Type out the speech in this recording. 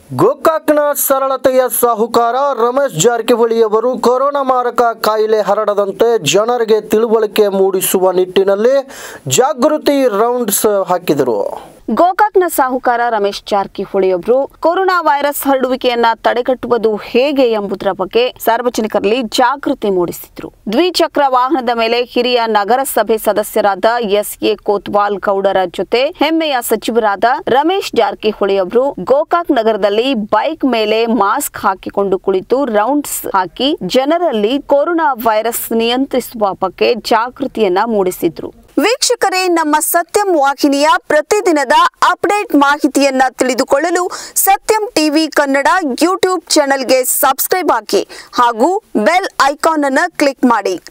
ಗೋಕಾಕ್ನ ಸರಳತೆಯ ಸಾಹುಕಾರ ರಮೇಶ್ ಜಾರಕಿಹೊಳಿ ಅವರು ಕೊರೋನಾ ಮಾರಕ ಕಾಯಿಲೆ ಹರಡದಂತೆ ಜನರಿಗೆ ತಿಳುವಳಿಕೆ ಮೂಡಿಸುವ ನಿಟ್ಟಿನಲ್ಲಿ ಜಾಗೃತಿ ರೌಂಡ್ಸ್ ಹಾಕಿದರು ಗೋಕಾಕ್ನ ಸಾಹುಕಾರ ರಮೇಶ್ ಜಾರಕಿಹೊಳಿ ಅವರು ಕೊರೋನಾ ವೈರಸ್ ಹರಡುವಿಕೆಯನ್ನ ತಡೆಗಟ್ಟುವುದು ಹೇಗೆ ಎಂಬುದರ ಬಗ್ಗೆ ಸಾರ್ವಜನಿಕರಲ್ಲಿ ಜಾಗೃತಿ ಮೂಡಿಸಿದ್ರು ದ್ವಿಚಕ್ರ ವಾಹನದ ಮೇಲೆ ಹಿರಿಯ ನಗರಸಭೆ ಸದಸ್ಯರಾದ ಎಸ್ ಎ ಕೋತ್ವಾಲ್ ಗೌಡರ ಜೊತೆ ಹೆಮ್ಮೆಯ ಸಚಿವರಾದ ರಮೇಶ್ ಜಾರಕಿಹೊಳಿ ಅವರು ಗೋಕಾಕ್ ನಗರದಲ್ಲಿ ಬೈಕ್ ಮೇಲೆ ಮಾಸ್ಕ್ ಹಾಕಿಕೊಂಡು ಕುಳಿತು ರೌಂಡ್ಸ್ ಹಾಕಿ ಜನರಲ್ಲಿ ಕೊರೋನಾ ವೈರಸ್ ನಿಯಂತ್ರಿಸುವ ಬಗ್ಗೆ ಜಾಗೃತಿಯನ್ನ ಮೂಡಿಸಿದ್ರು ವೀಕ್ಷಕರೇ ನಮ್ಮ ಸತ್ಯಂ ವಾಹಿನಿಯ ಪ್ರತಿದಿನದ ಅಪ್ಡೇಟ್ ಮಾಹಿತಿಯನ್ನ ತಿಳಿದುಕೊಳ್ಳಲು ಸತ್ಯಂ ಟಿವಿ ಕನ್ನಡ ಯೂಟ್ಯೂಬ್ ಚಾನೆಲ್ಗೆ ಸಬ್ಸ್ಕ್ರೈಬ್ ಹಾಕಿ ಹಾಗೂ ಬೆಲ್ ಐಕಾನ್ ಅನ್ನು ಕ್ಲಿಕ್ ಮಾಡಿ